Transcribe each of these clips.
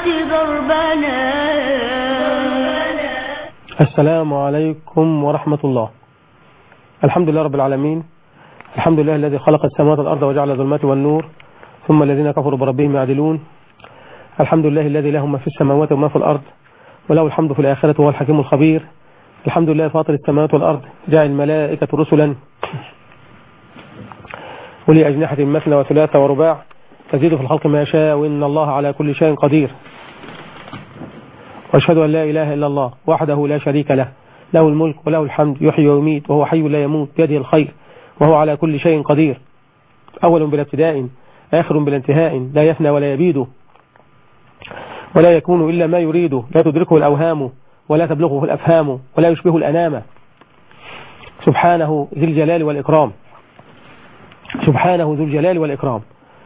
ضربنا السلام عليكم ورحمة الله الحمد لله رب العالمين الحمد لله الذي خلق السماوات والأرض وجعل الظلمات والنور ثم الذين كفروا بربهم يعدلون الحمد لله الذي له ما في السماوات وما في الأرض وله الحمد في الآخرة وهو الحكيم الخبير الحمد لله فاطر السماوات والأرض جاء الملائكة رسلا ولي أجنحة مثنى وثلاثة ورباع تزيد في الخلق ما يشاء وإن الله على كل شيء قدير وأشهد أن لا إله إلا الله وحده لا شريك له له الملك وله الحمد يحيي ويميت وهو حي لا يموت بيده الخير وهو على كل شيء قدير أول بلا ابتداء آخر بلا انتهاء لا يفنى ولا يبيد ولا يكون إلا ما يريد لا تدركه الأوهام ولا تبلغه الأفهام ولا يشبه الأنام سبحانه ذي الجلال والإكرام سبحانه ذو الجلال والإكرام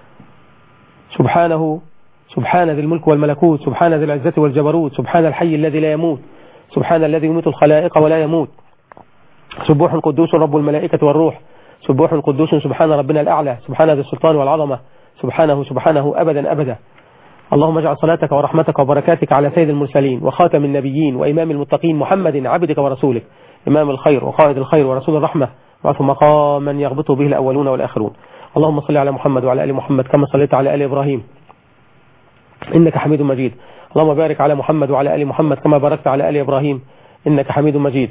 سبحانه سبحان ذي الملك والملكوت سبحان ذي العزة والجبروت سبحان الحي الذي لا يموت سبحان الذي يميت الخلائق ولا يموت سبوح قدوس رب الملائكة والروح سبوح قدوس سبحان ربنا الأعلى سبحان ذي السلطان والعظمة سبحانه سبحانه أبدا أبدا اللهم اجعل صلاتك ورحمتك وبركاتك على سيد المرسلين وخاتم النبيين وإمام المتقين محمد عبدك ورسولك إمام الخير وقائد الخير ورسول الرحمة وعث مقاما يغبط به الأولون والآخرون اللهم صل على محمد وعلى آل محمد كما صليت على آل إبراهيم إنك حميد مجيد اللهم بارك على محمد وعلى آل محمد كما باركت على آل إبراهيم إنك حميد مجيد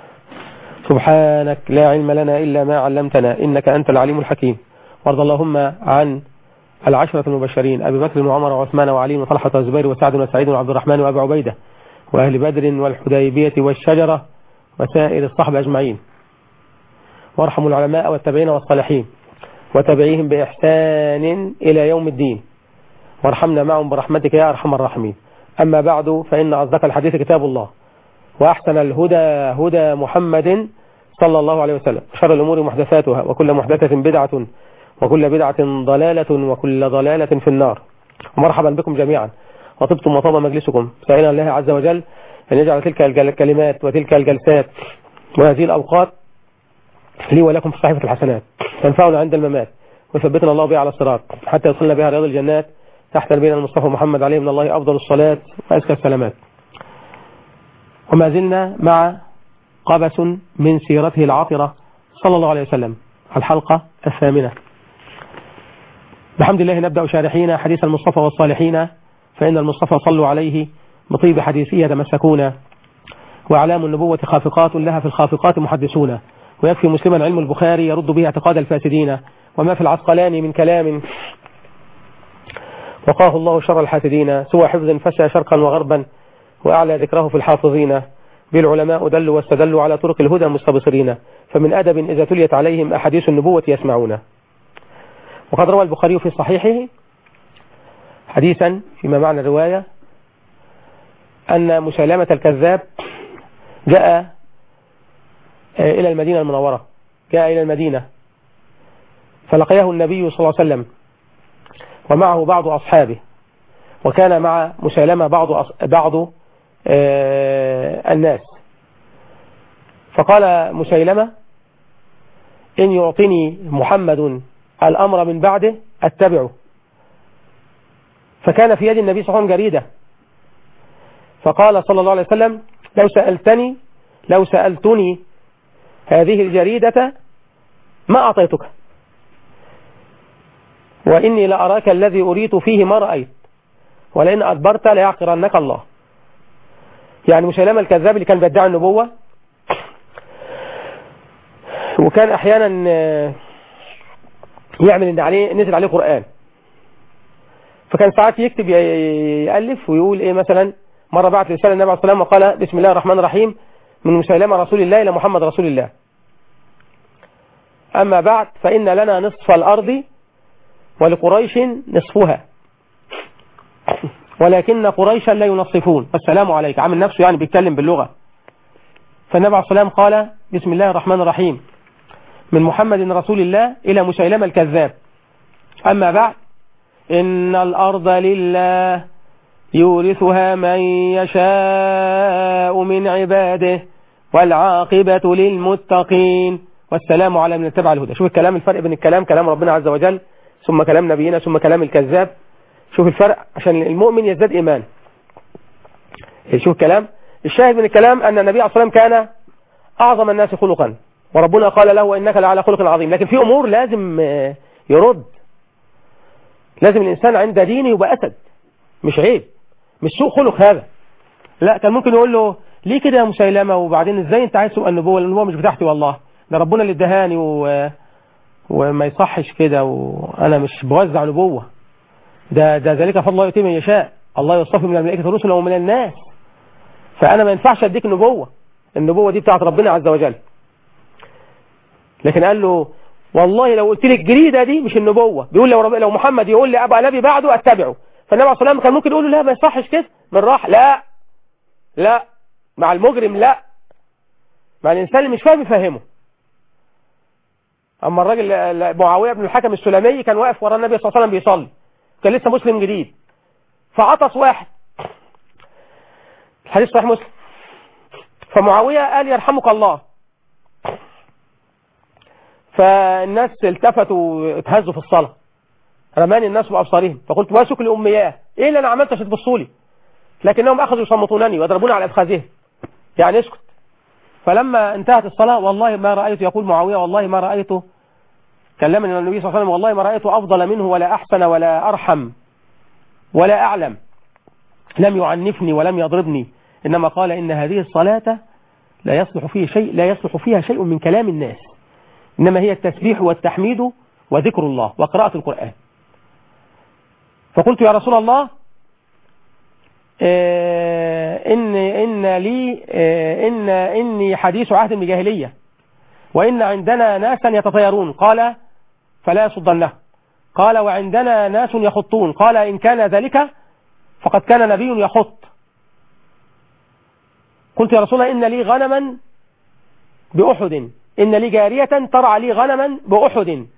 سبحانك لا علم لنا إلا ما علمتنا إنك أنت العليم الحكيم وارض اللهم عن العشرة المبشرين أبي بكر وعمر وعثمان وعلي وطلحة وزبير وسعد وسعيد وعبد الرحمن وأبي عبيدة وأهل بدر والحديبية والشجرة وسائر الصحب أجمعين وارحموا العلماء والتابعين والصالحين وتابعيهم بإحسان إلى يوم الدين وارحمنا معهم برحمتك يا أرحم الراحمين أما بعد فإن أصدق الحديث كتاب الله وأحسن الهدى هدى محمد صلى الله عليه وسلم شر الأمور محدثاتها وكل محدثة بدعة وكل بدعة ضلالة وكل ضلالة في النار ومرحبا بكم جميعا وطبتم وطاب مجلسكم سائلا الله عز وجل أن يجعل تلك الكلمات وتلك الجلسات وهذه الأوقات لي ولكم في صحيفة الحسنات تنفعنا عند الممات ويثبتنا الله بها على الصراط حتى يصلنا بها رياض الجنات تحت نبينا المصطفى محمد عليه من الله أفضل الصلاة وأزكى السلامات وما زلنا مع قبس من سيرته العاطرة صلى الله عليه وسلم الحلقة الثامنة بحمد الله نبدأ شارحين حديث المصطفى والصالحين فإن المصطفى صلوا عليه بطيب حديثه يتمسكون وأعلام النبوة خافقات لها في الخافقات محدثون ويكفي مسلما علم البخاري يرد به اعتقاد الفاسدين وما في العسقلان من كلام وقاه الله شر الحاسدين سوى حفظ فشى شرقا وغربا وأعلى ذكره في الحافظين بالعلماء دلوا واستدلوا على طرق الهدى مستبصرين فمن أدب إذا تليت عليهم أحاديث النبوة يسمعون وقد روى البخاري في صحيحه حديثا فيما معنى الرواية أن مسالمة الكذاب جاء إلى المدينة المنورة جاء إلى المدينة فلقيه النبي صلى الله عليه وسلم ومعه بعض أصحابه وكان مع مسالمة بعض بعض الناس فقال مسيلمة إن يعطيني محمد الأمر من بعده أتبعه فكان في يد النبي صلى الله عليه وسلم جريدة فقال صلى الله عليه وسلم لو سألتني لو سألتني هذه الجريدة ما أعطيتك وإني لأراك الذي أريد فيه ما رأيت ولئن أدبرت ليعقرنك الله يعني مسيلمة الكذاب اللي كان بيدعي النبوة وكان أحيانا يعمل ان عليه نزل عليه قرآن فكان ساعات يكتب يألف ويقول ايه مثلا مرة بعت رسالة النبي عليه الصلاة والسلام وقال بسم الله الرحمن الرحيم من مسيلمة رسول الله إلى محمد رسول الله أما بعد فإن لنا نصف الأرض ولقريش نصفها ولكن قريشا لا ينصفون السلام عليك عامل نفسه يعني بيتكلم باللغة فالنبي عليه الصلاة والسلام قال بسم الله الرحمن الرحيم من محمد رسول الله إلى مسيلمة الكذاب أما بعد إن الأرض لله يورثها من يشاء من عباده والعاقبة للمتقين والسلام على من اتبع الهدى شوف الكلام الفرق بين الكلام كلام ربنا عز وجل ثم كلام نبينا ثم كلام الكذاب شوف الفرق عشان المؤمن يزداد إيمان شوف الكلام الشاهد من الكلام أن النبي عليه الصلاة والسلام كان أعظم الناس خلقا وربنا قال له إنك لعلى خلق عظيم لكن في أمور لازم يرد لازم الإنسان عند دينه يبقى أسد مش عيب مش سوء خلق هذا لا كان ممكن يقول له ليه كده يا مسيلمة وبعدين ازاي انت عايز تبقى النبوة النبوة مش بتاعتي والله ده ربنا اللي ادهاني و... وما يصحش كده وانا مش بوزع نبوة ده ده ذلك فضل الله يؤتيه من يشاء الله يصطفي من الملائكة رسلا ومن الناس فانا ما ينفعش اديك نبوة النبوة دي بتاعت ربنا عز وجل لكن قال له والله لو قلت لي الجريدة دي مش النبوة بيقول لو, رب... لو محمد يقول لي ابقى نبي بعده اتبعه فالنبي عليه الصلاة والسلام كان ممكن يقول له لا ما يصحش كده من راح لا لا مع المجرم لا مع الإنسان اللي مش فاهم يفهمه أما الراجل معاوية بن الحكم السلمي كان واقف ورا النبي صلى الله عليه وسلم بيصلي كان لسه مسلم جديد فعطس واحد الحديث صحيح مسلم فمعاوية قال يرحمك الله فالناس التفتوا اتهزوا في الصلاة رماني الناس بأبصارهم فقلت واسك لأمياه ايه اللي انا عملت عشان تبصوا لي لكنهم اخذوا يصمتونني ويضربون على افخاذهم يعني اسكت فلما انتهت الصلاة والله ما رأيت يقول معاوية والله ما رأيته كلمني النبي صلى الله عليه وسلم والله ما رأيته أفضل منه ولا أحسن ولا أرحم ولا أعلم لم يعنفني ولم يضربني إنما قال إن هذه الصلاة لا يصلح فيه شيء لا يصلح فيها شيء من كلام الناس إنما هي التسبيح والتحميد وذكر الله وقراءة القرآن فقلت يا رسول الله إن إن لي إن إني حديث عهد بجاهلية وإن عندنا ناسا يتطيرون قال فلا يصدنه قال وعندنا ناس يخطون قال إن كان ذلك فقد كان نبي يخط قلت يا رسول الله إن لي غنما بأحد إن لي جارية ترعى لي غنما بأحد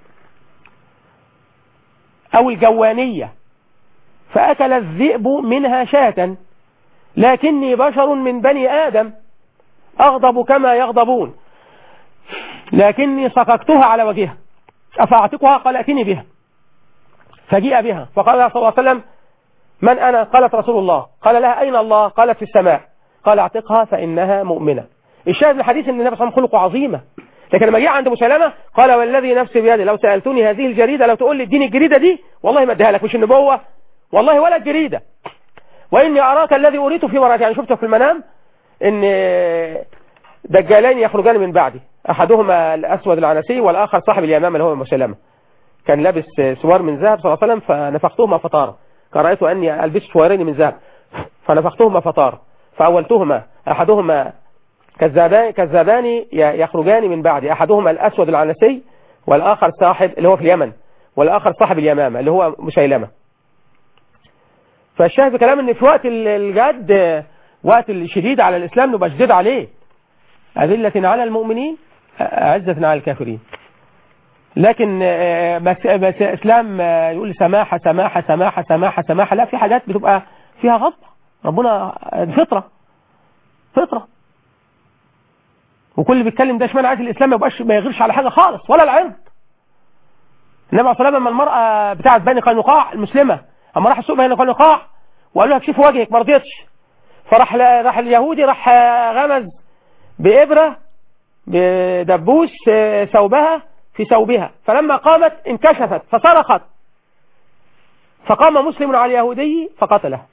أو الجوانية فأكل الذئب منها شاة لكني بشر من بني آدم أغضب كما يغضبون لكني صككتها على وجهها أفأعتقها قال أتني بها فجيء بها فقال صلى الله عليه وسلم من أنا قالت رسول الله قال لها أين الله قالت في السماء قال اعتقها فإنها مؤمنة الشاهد الحديث أن النبي صلى الله عليه وسلم خلقه عظيمة لكن لما جاء عند مسلمة قال والذي نفسي بيدي لو سألتني هذه الجريدة لو تقول لي اديني الجريدة دي والله ما اديها لك مش النبوة والله ولا الجريدة وإني أراك الذي أريد في مراتي يعني شفته في المنام إن دجالين يخرجان من بعدي أحدهما الأسود العنسي والآخر صاحب اليمامة اللي هو مسلمة كان لابس سوار من ذهب صلى الله عليه وسلم فنفختهما فطار رأيت أني ألبس سوارين من ذهب فنفختهما فطار فأولتهما أحدهما كذابان, كذابان يخرجان من بعدي أحدهما الأسود العنسي والآخر صاحب اللي هو في اليمن والآخر صاحب اليمامة اللي هو مسيلمة فالشاهد بكلام ان في وقت الجد وقت الشديد على الإسلام نبقى شديد عليه أذلة على المؤمنين عزة على الكافرين لكن بس, بس إسلام يقول سماحة سماحة سماحة سماحة سماحة لا في حاجات بتبقى فيها غضب ربنا فطرة فطرة وكل اللي بيتكلم ده اشمعنى عايز الإسلام ما يبقاش ما يغيرش على حاجة خالص ولا العرض النبي عليه الصلاة لما المرأة بتاعت بني قينقاع المسلمة اما راح السوق بني قينقاع وقال له اكشف وجهك ما رضيتش فراح راح اليهودي راح غمز بإبرة بدبوس ثوبها في ثوبها فلما قامت انكشفت فصرخت فقام مسلم على اليهودي فقتله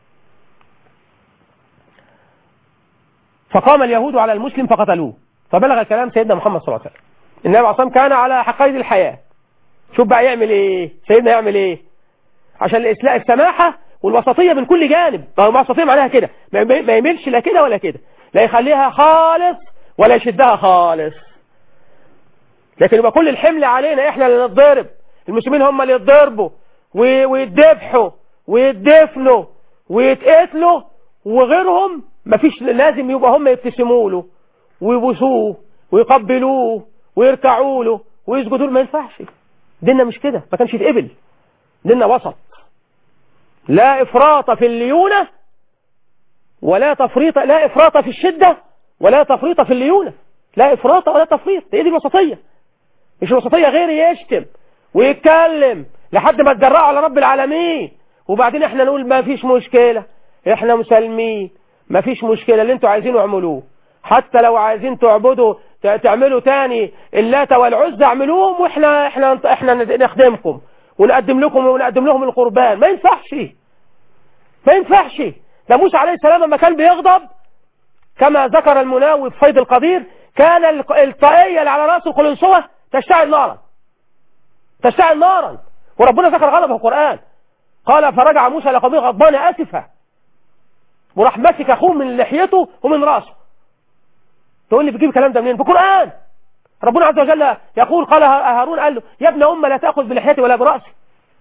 فقام اليهود على المسلم فقتلوه فبلغ الكلام سيدنا محمد صلى الله عليه وسلم النبي عليه الصلاة كان على حقائد الحياة شوف بقى يعمل ايه سيدنا يعمل ايه عشان الإسلاء السماحة والوسطية من كل جانب ما هو الوسطية معناها كده ما يميلش لا كده ولا كده لا يخليها خالص ولا يشدها خالص لكن يبقى كل الحمل علينا احنا اللي نتضرب المسلمين هم اللي يتضربوا ويتذبحوا ويتدفنوا ويتقتلوا وغيرهم مفيش لازم يبقى هم يبتسموا له ويبوسوه ويقبلوه ويركعوا له ويسجدوا له ما ينفعش ديننا مش كده ما كانش يتقبل ديننا وسط لا افراط في الليونة ولا تفريط لا افراط في الشدة ولا تفريط في الليونة لا افراط ولا تفريط هي دي الوسطية مش الوسطية غير يشتم ويتكلم لحد ما تجرأوا على رب العالمين وبعدين احنا نقول ما فيش مشكلة احنا مسلمين مفيش مشكلة اللي انتوا عايزينه اعملوه حتى لو عايزين تعبدوا ت- تعملوا تاني اللات والعزى اعملوهم واحنا احنا احنا نخدمكم ونقدم لكم ونقدم لهم القربان ما ينفعش ما ينفعش ده موسى عليه السلام لما كان بيغضب كما ذكر المناوي في فيض القدير كان الق- الطاقية اللي على رأس القلنسوة تشتعل نارا تشتعل نارا وربنا ذكر غضبه في القرآن قال فرجع موسى لقومه غضبان آسفا وراح ماسك أخوه من لحيته ومن راسه تقول لي بتجيب الكلام ده منين في القرآن ربنا عز وجل يقول قال هارون قال له يا ابن أم لا تأخذ بلحيتي ولا برأسي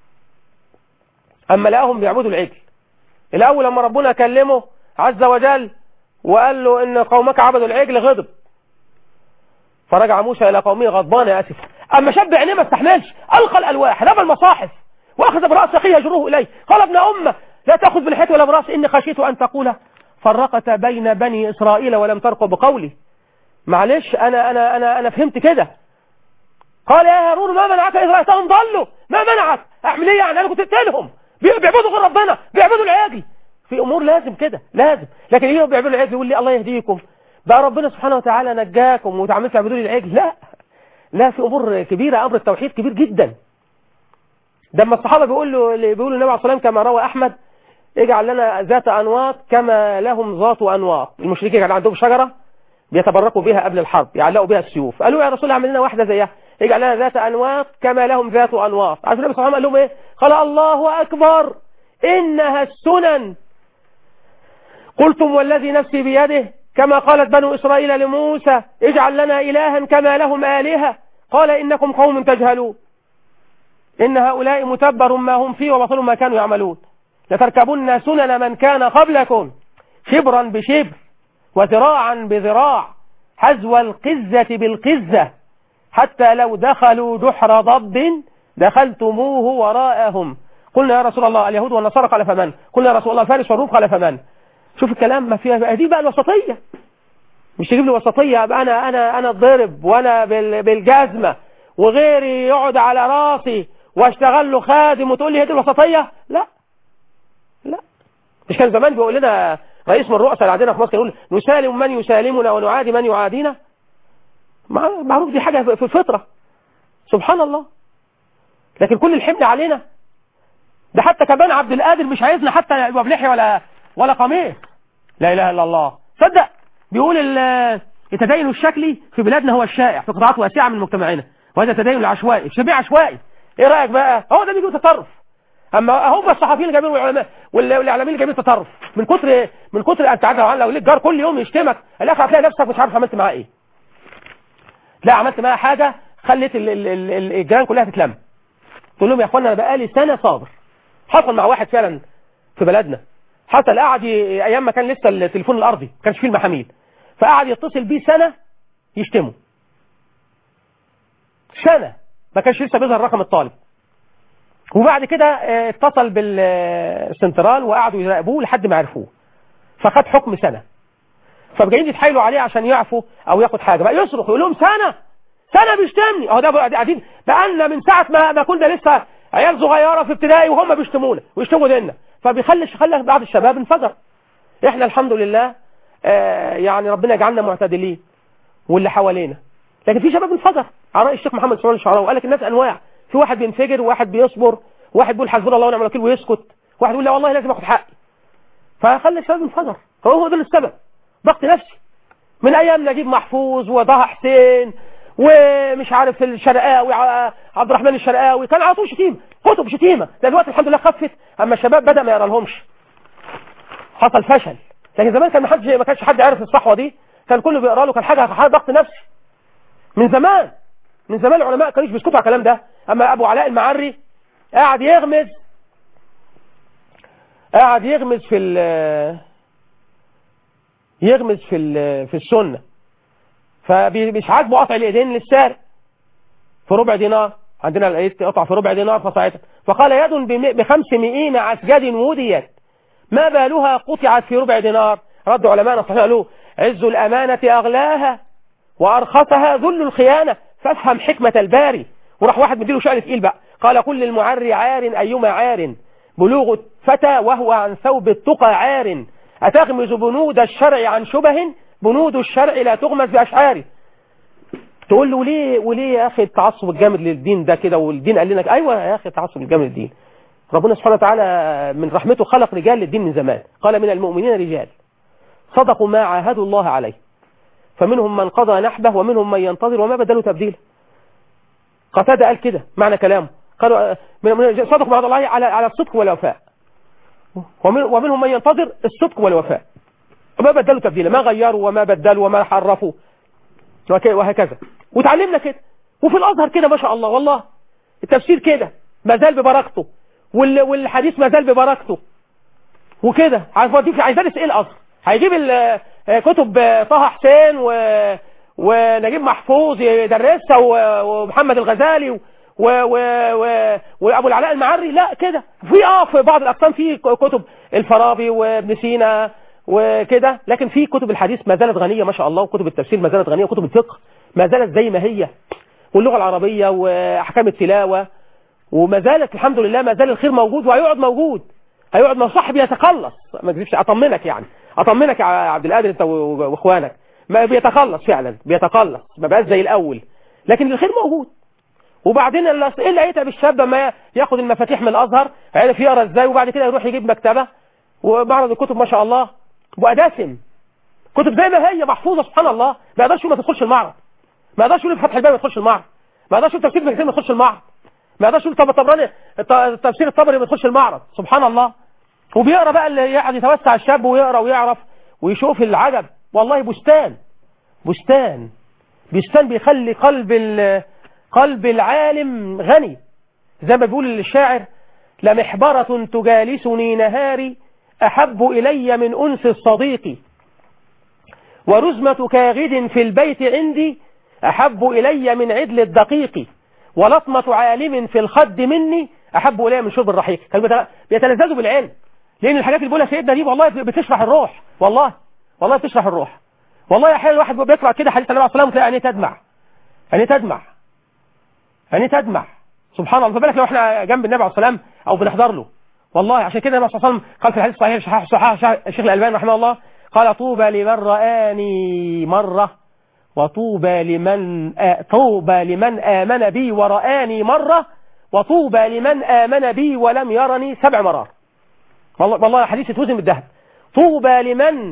أما لقاهم بيعبدوا العجل الأول لما ربنا كلمه عز وجل وقال له إن قومك عبدوا العجل غضب فرجع موسى إلى قومه غضبان آسف أما شاب عينيه ما استحملش ألقى الألواح رمى المصاحف وأخذ برأس أخيه يجره إليه قال ابن أمة لا تأخذ بلحيتي ولا برأسي إني خشيت أن تقول فرقت بين بني إسرائيل ولم ترقب بقولي معلش أنا أنا أنا أنا فهمت كده قال يا هارون ما منعك إذ رأيتهم ضلوا ما منعك أعمل إيه يعني أنا كنت تقتلهم بي- بيعبدوا غير ربنا بيعبدوا العاجل في أمور لازم كده لازم لكن إيه بيعبدوا العاجل يقول لي الله يهديكم بقى ربنا سبحانه وتعالى نجاكم وتعملوا تعبدوا لي العجل لا لا في أمور كبيرة أمر التوحيد كبير جدا ده لما الصحابة بيقول له بيقولوا النبي عليه الصلاة والسلام كما روى أحمد اجعل لنا ذات أنواط كما لهم ذات أنواط المشركين كان عندهم شجرة بيتبركوا بها قبل الحرب يعلقوا بها السيوف قالوا يا رسول الله اعمل لنا واحدة زيها اجعل لنا ذات أنواط كما لهم ذات أنواط عارف النبي صلى الله عليه وسلم قال لهم ايه قال الله أكبر إنها السنن قلتم والذي نفسي بيده كما قالت بنو إسرائيل لموسى اجعل لنا إلها كما لهم آلهة قال إنكم قوم تجهلون إن هؤلاء متبر ما هم فيه وبطل ما كانوا يعملون لتركبن سنن من كان قبلكم شبرا بشبر وذراعا بذراع حزو القزة بالقزة حتى لو دخلوا جحر ضب دخلتموه وراءهم قلنا يا رسول الله اليهود والنصارى قال فمن قلنا يا رسول الله فارس والروم قال فمن شوف الكلام ما فيها بقى دي بقى الوسطية مش تجيب لي وسطية ابقى انا انا انا اتضرب وانا بال- بالجزمة وغيري يقعد على راسي واشتغل له خادم وتقول لي هي دي الوسطية لا لا مش كان زمان بيقول لنا رئيس من الرؤساء اللي عندنا في مصر يقول نسالم من يسالمنا ونعادي من يعادينا مع- معروف دي حاجة في الفطرة سبحان الله لكن كل الحمل علينا ده حتى كمان عبد القادر مش عايزنا حتى يبقى بلحية ولا ولا قميص لا اله الا الله صدق بيقول ال- التدين الشكلي في بلادنا هو الشائع في قطاعات واسعة من مجتمعنا وهذا تدين العشوائي شبيه عشوائي ايه رايك بقى هو ده بيجيب تطرف اما هم الصحفيين اللي جايبين والعلماء وال- والاعلاميين اللي جايبين تطرف من كتر من كتر انت عارف لو ليك جار كل يوم يشتمك الاخر هتلاقي نفسك مش عارف عملت معاه ايه لا عملت معاه حاجه خلت ال- ال- ال- ال- الجيران كلها تتلم تقول لهم يا اخوانا انا بقالي سنه صابر حصل مع واحد فعلا في بلدنا حصل قعد ي- ايام ما كان لسه التليفون الارضي ما كانش فيه المحاميل فقعد يتصل بيه سنه يشتمه سنه ما كانش لسه بيظهر رقم الطالب وبعد كده آه، اتصل بالسنترال وقعدوا يراقبوه لحد ما عرفوه فخد حكم سنه فجايين يتحايلوا عليه عشان يعفوا او ياخد حاجه بقى يصرخ يقول لهم سنه سنه بيشتمني اهو ده بقى قاعدين بقالنا من ساعه ما ما كنا لسه عيال صغيره في ابتدائي وهم بيشتمونا ويشتموا ديننا فبيخلي خلى بعض الشباب انفجر احنا الحمد لله آه يعني ربنا يجعلنا معتدلين واللي حوالينا لكن في شباب انفجر على رأي الشيخ محمد سليمان الشعراوي وقال لك الناس انواع في واحد بينفجر وواحد بيصبر وواحد بيقول حسبنا الله ونعم الوكيل ويسكت واحد يقول لا والله لازم اخد حقي فخلى الشباب انفجر هو هو ده السبب ضغط نفسي من ايام نجيب محفوظ وضها حسين ومش عارف الشرقاوي ع- عبد الرحمن الشرقاوي كان على طول شتيمه كتب شتيمه ده دلوقتي الحمد لله خفت اما الشباب بدا ما يقرا لهمش حصل فشل لكن زمان كان ما حدش ما كانش حد عارف الصحوه دي كان كله بيقرا له كان حاجه حاجه ضغط نفسي من زمان من زمان العلماء كانوش بيسكتوا على الكلام ده اما ابو علاء المعري قاعد يغمز قاعد يغمز في ال يغمز في ال- في السنه فمش عاجبه قطع الايدين للسارق في ربع دينار عندنا الايد تقطع في ربع دينار فصاعتها فقال يد بم- بخمس مئين عسجد وديت ما بالها قطعت في ربع دينار رد علماءنا صحيح له عز الأمانة أغلاها وأرخصها ذل الخيانة فافهم حكمة الباري وراح واحد مديله شأن تقيل بقى قال كل المعر عار أيما عار بلوغ الفتى وهو عن ثوب التقى عار أتغمز بنود الشرع عن شبه بنود الشرع لا تغمز بأشعاره تقول له وليه وليه يا أخي التعصب الجامد للدين ده كده والدين قال لنا أيوة يا أخي التعصب الجامد للدين ربنا سبحانه وتعالى من رحمته خلق رجال للدين من زمان قال من المؤمنين رجال صدقوا ما عاهدوا الله عليه فمنهم من قضى نحبه ومنهم من ينتظر وما بدلوا تبديلا قتادة قال كده معنى كلامه قالوا صدقوا مع الله على على الصدق والوفاء ومنهم من ينتظر الصدق والوفاء وما بدلوا تبديلا ما غيروا وما بدلوا وما حرفوا وهكذا وتعلمنا كده وفي الازهر كده ما شاء الله والله التفسير كده ما زال ببركته والحديث ما زال ببركته وكده عايز ادرس ايه الازهر هيجيب كتب طه حسين و... ونجيب محفوظ يدرسها ومحمد الغزالي و... و... و... وابو العلاء المعري لا كده في اه في بعض الاقسام في كتب الفارابي وابن سينا وكده لكن في كتب الحديث ما زالت غنيه ما شاء الله وكتب التفسير ما زالت غنيه وكتب الفقه ما زالت زي ما هي واللغه العربيه واحكام التلاوه وما زالت الحمد لله ما زال الخير موجود وهيقعد موجود هيقعد ما صاحب يتخلص ما اكذبش اطمنك يعني اطمنك يا عبد القادر انت واخوانك ما بيتخلص فعلا بيتخلص ما بقاش زي الاول لكن الخير موجود وبعدين ايه اللي هيتعب الشاب ما ياخد المفاتيح من الازهر عارف يقرا ازاي وبعد كده يروح يجيب مكتبه ومعرض الكتب ما شاء الله واداسم كتب زي ما هي محفوظه سبحان الله ما يقدرش ما تدخلش المعرض ما يقدرش يقول فتح الباب ما يدخلش المعرض ما يقدرش يقول تفسير ابن كثير ما يدخلش المعرض ما يقدرش يقول طب الطبراني تفسير الطبري ما يدخلش المعرض سبحان الله وبيقرا بقى اللي يقعد يتوسع الشاب ويقرا ويعرف ويشوف العجب والله بستان بستان بستان بيخلي قلب قلب العالم غني زي ما بيقول الشاعر لمحبرة تجالسني نهاري أحب إلي من أنس الصديق ورزمة كاغد في البيت عندي أحب إلي من عدل الدقيق ولطمة عالم في الخد مني أحب إلي من شرب الرحيق كانوا بيتلذذوا بالعلم لأن الحاجات اللي بيقولها سيدنا دي والله بتشرح الروح والله والله بتشرح الروح والله احيانا الواحد بيقرأ كده حديث النبي عليه الصلاة والسلام تلاقي عينيه تدمع عينيه تدمع عينيه تدمع سبحان الله فبالك لو احنا جنب النبي عليه الصلاة والسلام أو بنحضر له والله عشان كده النبي صلى الله عليه وسلم قال في الحديث الصحيح صحيح صحيح الشيخ الألباني رحمه الله قال طوبى لمن رآني مرة وطوبى لمن آ... طوبى لمن آمن بي ورآني مرة وطوبى لمن آمن بي ولم يرني سبع مرات والله والله حديث اتوزن بالذهب طوبى لمن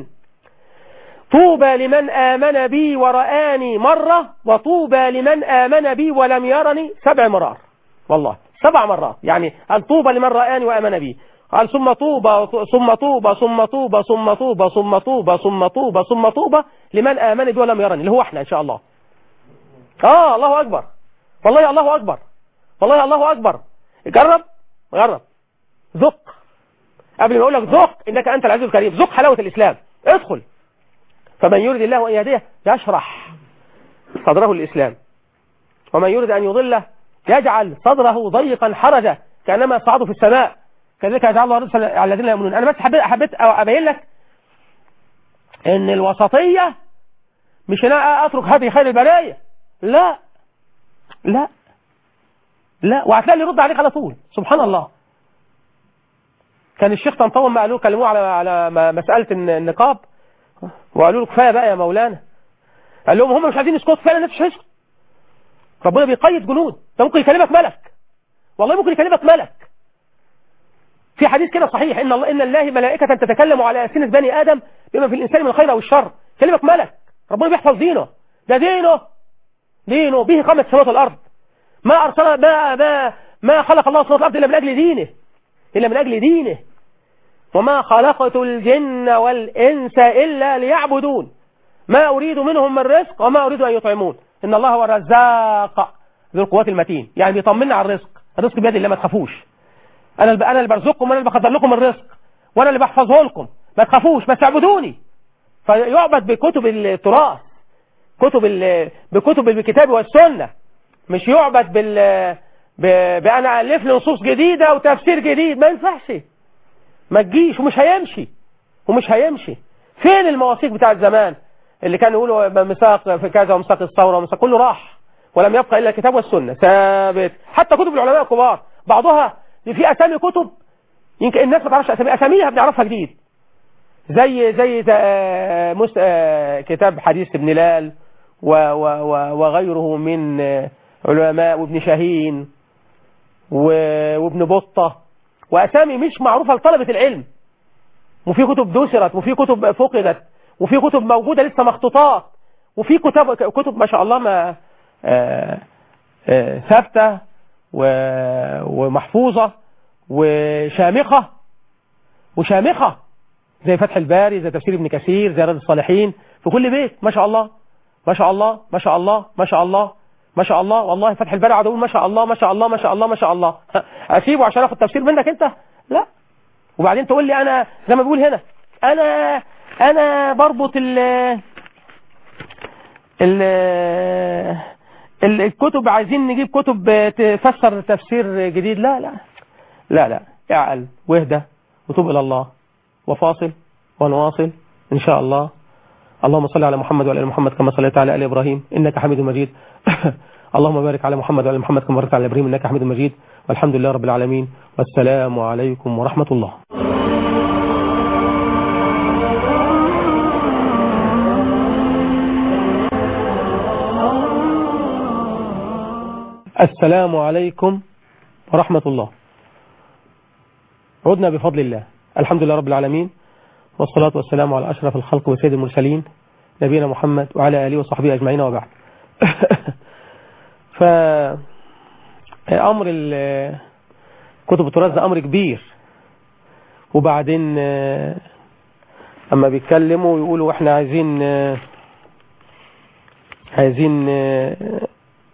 طوبى لمن آمن بي ورآني مرة وطوبى لمن آمن بي ولم يرني سبع مرات والله سبع مرات يعني قال طوبى لمن رآني وآمن بي قال ثم طوبى ثم طوبى ثم طوبى ثم طوبى ثم طوبى ثم طوبى ثم طوبى لمن آمن بي ولم يرني اللي هو احنا إن شاء الله آه الله أكبر والله الله أكبر والله الله أكبر جرب جرب ذق قبل ما أقول لك ذق إنك أنت العزيز الكريم ذق حلاوة الإسلام ادخل فمن يريد الله أن يهديه يشرح صدره الإسلام ومن يريد أن يضله يجعل صدره ضيقا حرجا كأنما يصعد في السماء كذلك يجعل الله رزقا على الذين يؤمنون أنا بس حبيت, حبيت أبين لك إن الوسطية مش أنا أترك هذه خير البلايا لا لا لا وهتلاقي اللي يرد عليك على طول سبحان الله كان الشيخ طنطاوي ما قالوا كلموه على على مسألة النقاب وقالوا له كفايه بقى يا مولانا قال لهم هم مش عايزين يسكتوا فعلا الناس مش هيسكت ربنا بيقيد جنود ده ممكن يكلمك ملك والله ممكن يكلمك ملك في حديث كده صحيح ان الله ان الله ملائكه تتكلم على السنه بني ادم بما في الانسان من الخير او الشر كلمك ملك ربنا بيحفظ دينه ده دينه دينه به قامت السماوات والارض ما ارسل ما ما ما خلق الله السماوات والارض الا من اجل دينه الا من اجل دينه وما خلقت الجن والإنس إلا ليعبدون ما أريد منهم من رزق وما أريد أن يطعمون إن الله هو الرزاق ذو القوات المتين يعني بيطمنا على الرزق الرزق بيد الله ما تخافوش أنا أنا اللي برزقكم وأنا اللي بقدر لكم الرزق وأنا اللي بحفظه لكم ما تخافوش بس اعبدوني فيعبد بكتب التراث كتب بكتب الكتاب والسنة مش يعبد بال ب... بأنا ألف لي نصوص جديدة وتفسير جديد ما ينفعش ما تجيش ومش هيمشي ومش هيمشي فين المواثيق بتاعت زمان اللي كانوا يقولوا مساق في كذا ومساق الثورة ومساق كله راح ولم يبقى إلا الكتاب والسنة ثابت حتى كتب العلماء الكبار بعضها في أسامي كتب يمكن الناس ما تعرفش أسامي أساميها بنعرفها جديد زي زي آه، مس... آه، كتاب حديث ابن لال و... و... و... وغيره من آه، علماء وابن شاهين و... وابن بطة وأسامي مش معروفة لطلبة العلم وفي كتب دسرت وفي كتب فقدت وفي كتب موجودة لسه مخطوطات وفي كتب كتب ما شاء الله ما آه، آه، ثابتة و- ومحفوظة وشامخة وشامخة زي فتح الباري زي تفسير ابن كثير زي رياض الصالحين في كل بيت ما شاء الله ما شاء الله ما شاء الله ما شاء الله ما شاء الله والله فتح الباري اقعد اقول ما شاء الله ما شاء الله ما شاء الله ما شاء الله اسيبه عشان اخد تفسير منك انت لا وبعدين تقول لي انا زي ما بيقول هنا انا انا بربط ال ال ال- الكتب عايزين نجيب كتب تفسر تفسير جديد لا لا لا لا اعقل واهدى وتوب الى الله وفاصل ونواصل ان شاء الله اللهم صل على محمد وعلى ال محمد كما صليت على ال ابراهيم انك حميد مجيد اللهم بارك على محمد وعلى ال محمد كما باركت على ابراهيم انك حميد مجيد والحمد لله رب العالمين والسلام عليكم ورحمه الله السلام عليكم ورحمة الله عدنا بفضل الله الحمد لله رب العالمين والصلاة والسلام على أشرف الخلق وسيد المرسلين نبينا محمد وعلى آله وصحبه أجمعين وبعد فأمر ال- كتب التراث ده أمر كبير وبعدين آه، أما بيتكلموا يقولوا إحنا عايزين آه، عايزين آه،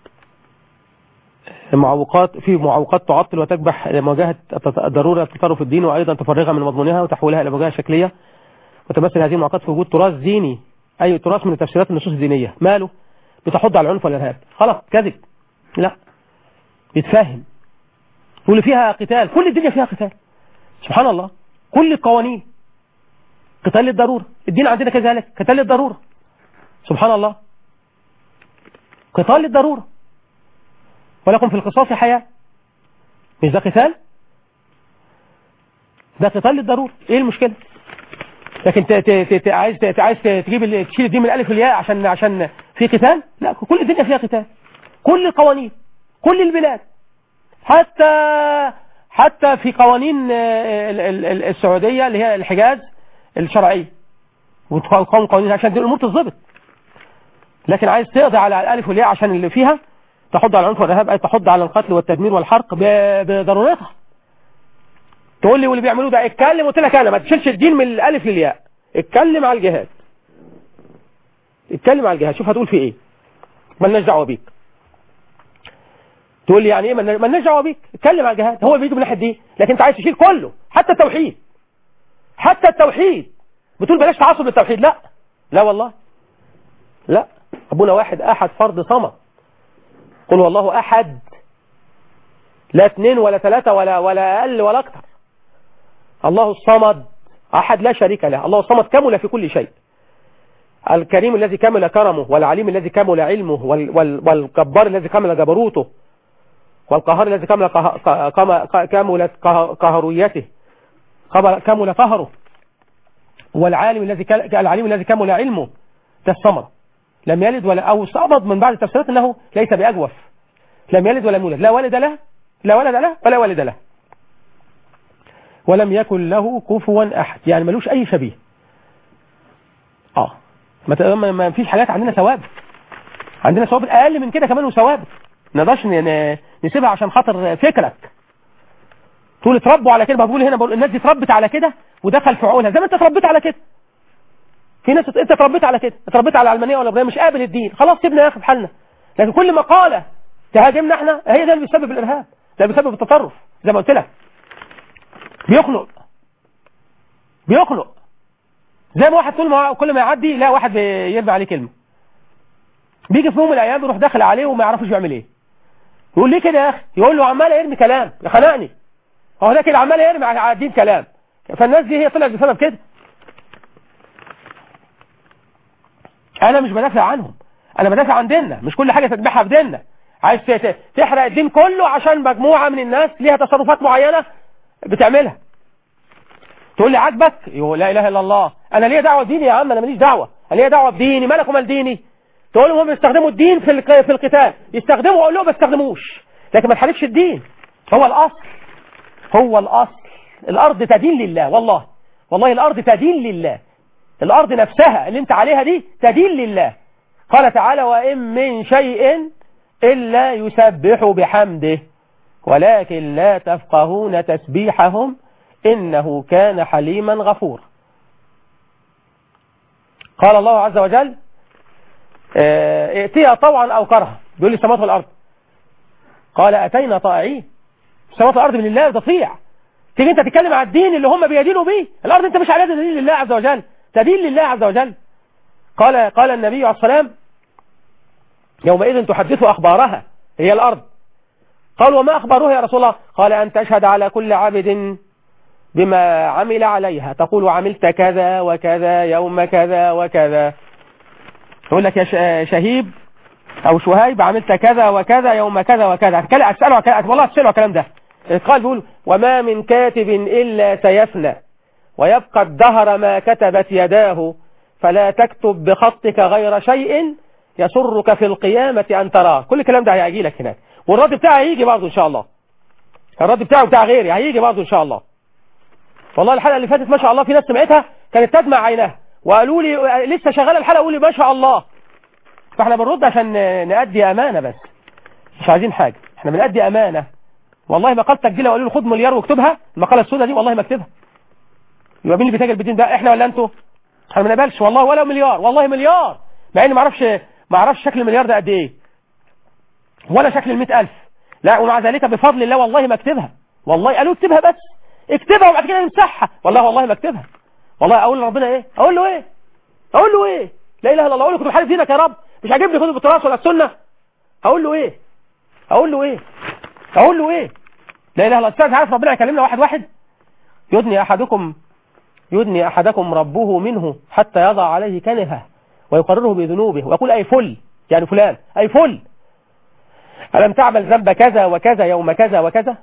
معوقات في معوقات تعطل وتكبح مواجهة ضرورة التطرف الديني وأيضا تفرغها من مضمونها وتحويلها إلى مواجهة شكلية وتمثل هذه المعوقات في وجود تراث ديني أي تراث من تفسيرات النصوص الدينية ماله بتحض على العنف والإرهاب خلاص كذب لا يتفاهم واللي فيها قتال كل الدنيا فيها قتال سبحان الله كل القوانين قتال للضرورة الدين عندنا كذلك قتال للضرورة سبحان الله قتال للضرورة ولكم في القصاص حياة مش ده قتال ده قتال للضرورة ايه المشكلة لكن ت- ت- ت- عايز ت- عايز ت- تجيب ال- تشيل الدين من الالف والياء عشان عشان في قتال لا كل الدنيا فيها قتال كل القوانين كل البلاد حتى حتى في قوانين آه، ال- ال- ال- السعودية اللي هي الحجاز الشرعية وتقوم قوانين عشان دي الامور تتظبط لكن عايز تقضي على الالف والياء عشان اللي فيها تحض على العنف والارهاب اي تحض على القتل والتدمير والحرق ب- بضرورتها تقول لي واللي بيعملوه ده اتكلم قلت لك انا ما تشيلش الدين من الالف للياء اتكلم على الجهاد اتكلم على الجهاد شوف هتقول في ايه مالناش دعوه بيك تقول لي يعني ايه مالنا- مالناش دعوه بيك اتكلم على الجهاد هو بيجي من ناحيه دي لكن انت عايز تشيل كله حتى التوحيد حتى التوحيد بتقول بلاش تعصب للتوحيد لا لا والله لا ابونا واحد احد فرد صمد قل والله احد لا اثنين ولا ثلاثة ولا ولا اقل ولا اكثر الله الصمد احد لا شريك له الله الصمد كمل في كل شيء الكريم الذي كمل كرمه والعليم الذي كمل علمه وال وال والجبار الذي كمل جبروته والقهار الذي كمل قه- ق- قم- كملت قه- قهريته قبل- كمل قهره والعالم الذي كل- العليم الذي كمل علمه ده الصمد لم يلد ولا أو صمد من بعد التفسيرات أنه ليس بأجوف لم يلد ولم يولد لا ولد له لا ولد له ولا والد له ولم يكن له كفوا أحد يعني ملوش أي شبيه اه ما ت- ما ما فيش حاجات عندنا ثوابت عندنا ثوابت أقل من كده كمان وثوابت ما نقدرش ن- ن- نسيبها عشان خاطر فكرك تقول اتربوا على كده بقول هنا بقول الناس دي اتربت على كده ودخل في عقولها زي ما انت اتربيت على كده في ناس انت اتربيت على كده اتربيت على العلمانيه ولا ابراهيم مش قابل الدين خلاص سيبنا يا اخي في حالنا لكن كل مقاله تهاجمنا احنا هي ده اللي بيسبب الارهاب ده اللي بيسبب التطرف زي ما قلت لك بيخنق بيخنق زي ما واحد طول ما كل ما يعدي لا واحد بيرمي عليه كلمه بيجي في يوم من الايام يروح داخل عليه وما يعرفش يعمل ايه يقول ليه كده يا اخي يقول له عمال يرمي كلام خنقني هو ده كده عمال يرمي على الدين كلام فالناس دي هي طلعت بسبب كده انا مش بدافع عنهم انا بدافع عن ديننا مش كل حاجه تذبحها في ديننا عايز ت- ت- تحرق الدين كله عشان مجموعه من الناس ليها تصرفات معينه بتعملها تقول لي عاجبك يقول لا اله الا الله انا ليه دعوه بديني يا عم انا ماليش دعوه انا ليه دعوه بديني مالك ومال ديني تقول لهم هم بيستخدموا الدين في الق- في القتال يستخدموا اقول لهم ما يستخدموش لكن ما تحاربش الدين هو الاصل هو الاصل الارض تدين لله والله والله الارض تدين لله الارض نفسها اللي انت عليها دي تدين لله قال تعالى وان من شيء الا يسبح بحمده ولكن لا تفقهون تسبيحهم انه كان حليما غفورا قال الله عز وجل آه، ائتيها طوعا او كرها بيقول لي السماوات والارض قال اتينا طائعين السماوات والارض من الله تطيع تيجي انت تتكلم على الدين اللي هم بيدينوا بيه الارض انت مش عليها تدين لله عز وجل تدين لله عز وجل قال قال النبي عليه السلام يومئذ تحدث اخبارها هي الارض قال وما اخبارها يا رسول الله قال ان تشهد على كل عبد بما عمل عليها تقول عملت كذا وكذا يوم كذا وكذا يقول لك يا ش- شهيب او شهيب عملت كذا وكذا يوم كذا وكذا هتكلم اساله على كلام- والله هتساله على الكلام ده قال بيقول وما من كاتب الا سيفنى ويبقى الدهر ما كتبت يداه فلا تكتب بخطك غير شيء يسرك في القيامة أن تراه كل الكلام ده هيجي لك هناك والرد بتاعه هيجي برضه إن شاء الله الرد بتاعه بتاع غيري هيجي برضه إن شاء الله والله الحلقة اللي فاتت ما شاء الله في ناس سمعتها كانت تدمع عينها وقالوا لي لسه شغالة الحلقة قولي ما شاء الله فاحنا بنرد عشان نأدي أمانة بس مش عايزين حاجة احنا بنأدي أمانة والله مقالتك دي لو قالوا لي خد مليار واكتبها المقالة السوداء دي والله ما اكتبها يبقى مين اللي بيتاجر بالدين ده احنا ولا انتوا احنا ما نقبلش والله ولا مليار والله مليار مع اني ما اعرفش ما اعرفش شكل المليار ده قد ايه ولا شكل المئة ألف لا ومع ذلك بفضل الله والله ما اكتبها والله قالوا اكتبها بس اكتبها وبعد كده نمسحها والله والله ما اكتبها والله اقول لربنا ايه اقول له ايه اقول له ايه لا اله الا الله اقول له كنت بحارب دينك يا رب مش عاجبني كتب التراث ولا السنه اقول له ايه اقول له ايه اقول له ايه لا اله الا الله استاذ عارف ربنا يكلمنا واحد واحد يدني احدكم يدني احدكم ربه منه حتى يضع عليه كنفه ويقرره بذنوبه ويقول اي فل يعني فلان اي فل ألم تعمل ذنب كذا وكذا يوم كذا وكذا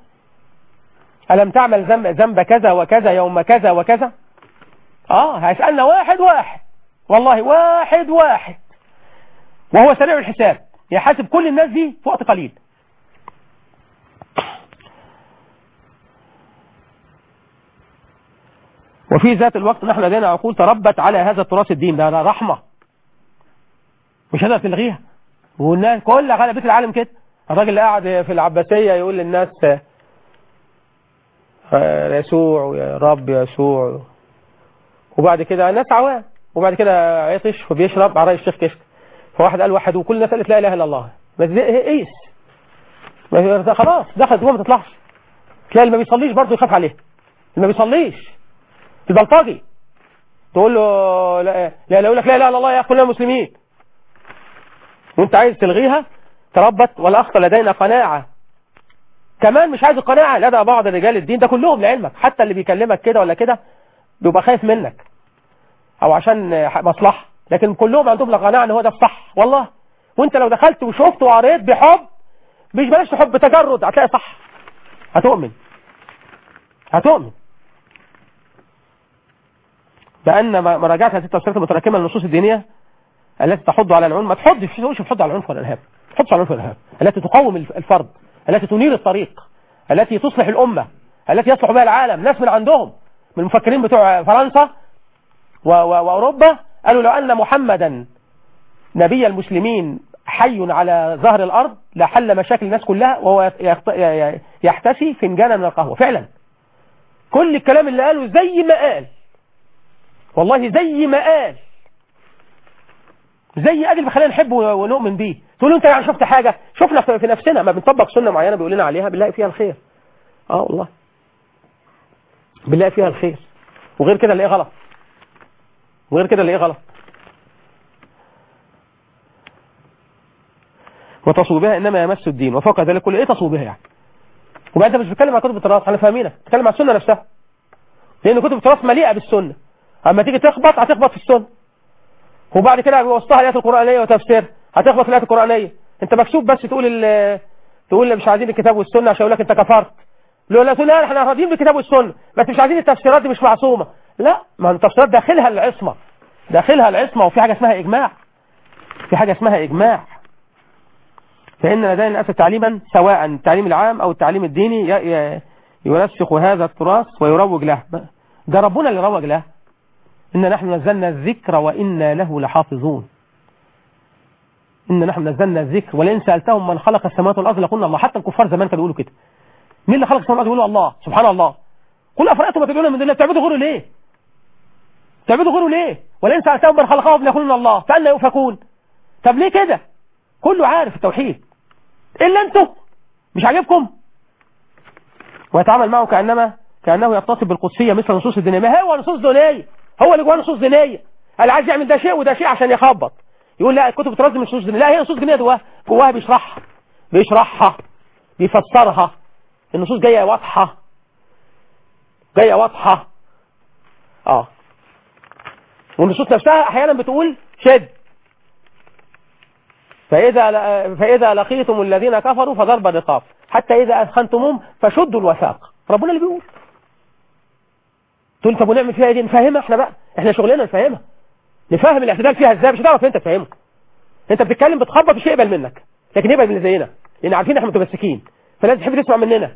ألم تعمل ذنب ذنب كذا وكذا يوم كذا وكذا آه هيسألنا واحد واحد والله واحد واحد وهو سريع الحساب يحاسب كل الناس دي في وقت قليل وفي ذات الوقت نحن لدينا عقول تربت على هذا التراث الدين ده ده رحمة مش هذا تلغيها والناس كل على بيت العالم كده الراجل اللي قاعد في العباسية يقول للناس آه، يسوع يا رب يسوع وبعد كده الناس عوام وبعد كده عطش وبيشرب على رأي الشيخ كشك فواحد قال واحد وكل الناس قالت لا اله الا الله بس دي قيس ما- خلاص دخلت جوه ما تطلعش تلاقي اللي ما بيصليش برضه يخاف عليه اللي ما بيصليش البلطجي تقول له لا لا لا يقول لك لا اله الا الله يا اخي كلنا مسلمين وانت عايز تلغيها تربت ولا اخطى لدينا قناعه كمان مش عايز القناعه لدى بعض رجال الدين ده كلهم لعلمك حتى اللي بيكلمك كده ولا كده بيبقى خايف منك او عشان مصلحه لكن كلهم عندهم قناعه ان هو ده الصح والله وانت لو دخلت وشفت وقريت بحب مش بلاش حب تجرد هتلاقي صح هتؤمن هتؤمن بأن مراجعة هذه التفسيرات المتراكمة للنصوص الدينية التي تحض على العنف ما تحضش تقولش تحض على العنف والإرهاب ما تحضش على العنف والإرهاب التي تقوم الفرد التي تنير الطريق التي تصلح الأمة التي يصلح بها العالم ناس من عندهم من المفكرين بتوع فرنسا و و وأوروبا قالوا لو أن محمدا نبي المسلمين حي على ظهر الأرض لحل مشاكل الناس كلها وهو يخت- يحتسي فنجانا من القهوة فعلا كل الكلام اللي قاله زي ما قال والله زي ما قال زي اجل خلينا نحبه ونؤمن بيه تقول له انت يعني شفت حاجة شفنا في نفسنا ما بنطبق سنة معينة بيقول لنا عليها بنلاقي فيها الخير اه والله بنلاقي فيها الخير وغير كده اللي ايه غلط وغير كده اللي ايه غلط وتصوبها انما يمس الدين وفوق ذلك كل ايه تصوبها يعني وبعد انت مش بتتكلم عن كتب التراث احنا فاهمينك بتتكلم عن السنه نفسها لان كتب التراث مليئه بالسنه اما تيجي تخبط هتخبط في السنه وبعد كده وسطها الايات القرانيه وتفسير هتخبط في الايات القرانيه انت مكسوب بس تقول ال تقول مش عايزين الكتاب والسنه عشان يقول لك انت كفرت لو لا تقول احنا راضيين بالكتاب والسنه بس مش عايزين التفسيرات دي مش معصومه لا ما التفسيرات داخلها العصمه داخلها العصمه وفي حاجه اسمها اجماع في حاجه اسمها اجماع فان لدينا للاسف تعليما سواء التعليم العام او التعليم الديني يرسخ هذا التراث ويروج له ده ربنا اللي روج له إن نحن نزلنا الذكر وإنا له لحافظون إن نحن نزلنا الذكر ولئن سألتهم من خلق السماوات والأرض لقلنا الله حتى الكفار زمان كانوا يقولوا كده مين اللي خلق السماوات والأرض يقولوا الله سبحان الله قل أفرأتم ما تدعون من دون الله بتعبدوا غيره ليه بتعبدوا غيره ليه ولئن سألتهم من خلقهم ليقولون الله فأنا يؤفكون طب ليه كده كله عارف التوحيد إلا أنتم مش عاجبكم ويتعامل معه كأنما كأنه يتصف بالقدسية مثل نصوص الدينية ما هو نصوص دينية هو اللي جواه نصوص دينية اللي عايز يعمل ده شيء وده شيء عشان يخبط يقول لا الكتب بترد من نصوص دينية لا هي نصوص دينية جواها جواها بيشرحها بيشرحها بيفسرها النصوص جاية واضحة جاية واضحة اه والنصوص نفسها احيانا بتقول شد فإذا فإذا لقيتم الذين كفروا فضرب الرقاب حتى إذا أثخنتموهم فشدوا الوثاق ربنا اللي بيقول تقول طب ونعمل فيها ايه دي نفهمها احنا بقى احنا شغلنا نفهمها نفهم الاعتدال فيها ازاي مش هتعرف انت تفهمه انت بتتكلم بتخبط مش يقبل منك لكن يقبل من اللي زينا لان عارفين احنا متمسكين فلازم تحب تسمع مننا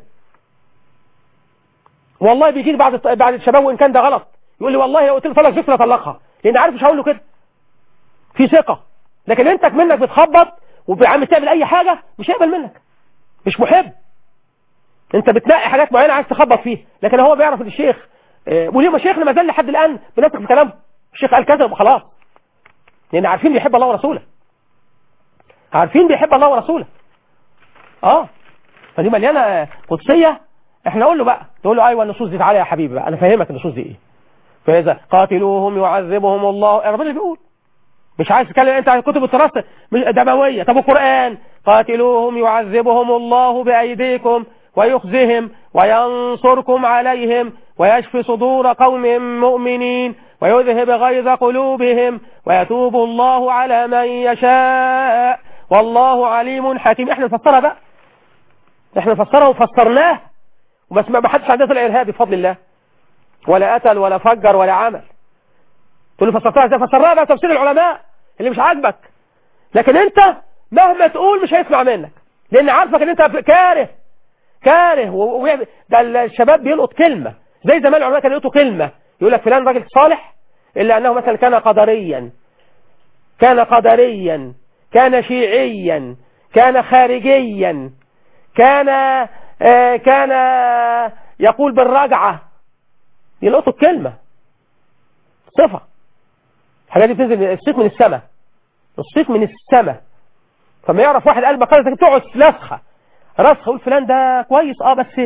والله بيجي لي بعد بعد الشباب وان كان ده غلط يقول لي والله لو قلت له طلق زفت اطلقها لان عارف مش هقول له كده في ثقه لكن انت منك بتخبط وعم تعمل اي حاجه مش هيقبل منك مش محب انت بتنقي حاجات معينه عايز تخبط فيها لكن هو بيعرف ان الشيخ اه وليه مشايخنا ما زال لحد الان بنثق في كلامه الشيخ قال كذا وخلاص لان عارفين بيحب الله ورسوله عارفين بيحب الله ورسوله اه فدي مليانه قدسيه احنا نقول له بقى تقول له ايوه النصوص دي تعالى يا حبيبي بقى انا فاهمك النصوص دي ايه فاذا قاتلوهم يعذبهم الله ربنا اللي بيقول مش عايز تتكلم انت عن كتب التراث دمويه طب القران قاتلوهم يعذبهم الله بايديكم ويخزهم وينصركم عليهم ويشفي صدور قوم مؤمنين ويذهب غيظ قلوبهم ويتوب الله على من يشاء والله عليم حكيم احنا نفسرها بقى احنا نفسرها وفسرناه وبس ما حدش عندنا الارهاب بفضل الله ولا قتل ولا فجر ولا عمل تقول له فسرتها ازاي فسرها بقى تفسير العلماء اللي مش عاجبك لكن انت مهما تقول مش هيسمع منك لان عارفك ان انت كاره كاره ويعمل ده الشباب بيلقط كلمة زي زمان العلماء كانوا يلقطوا كلمة يقول لك فلان راجل صالح إلا أنه مثلا كان قدريا كان قدريا كان شيعيا كان خارجيا كان آه كان يقول بالرجعة يلقطوا الكلمة صفة الحاجات دي بتنزل الصيت من السماء الصيت من السماء فما يعرف واحد قال مقالة تقعد لسخة راسخ يقول فلان ده كويس اه بس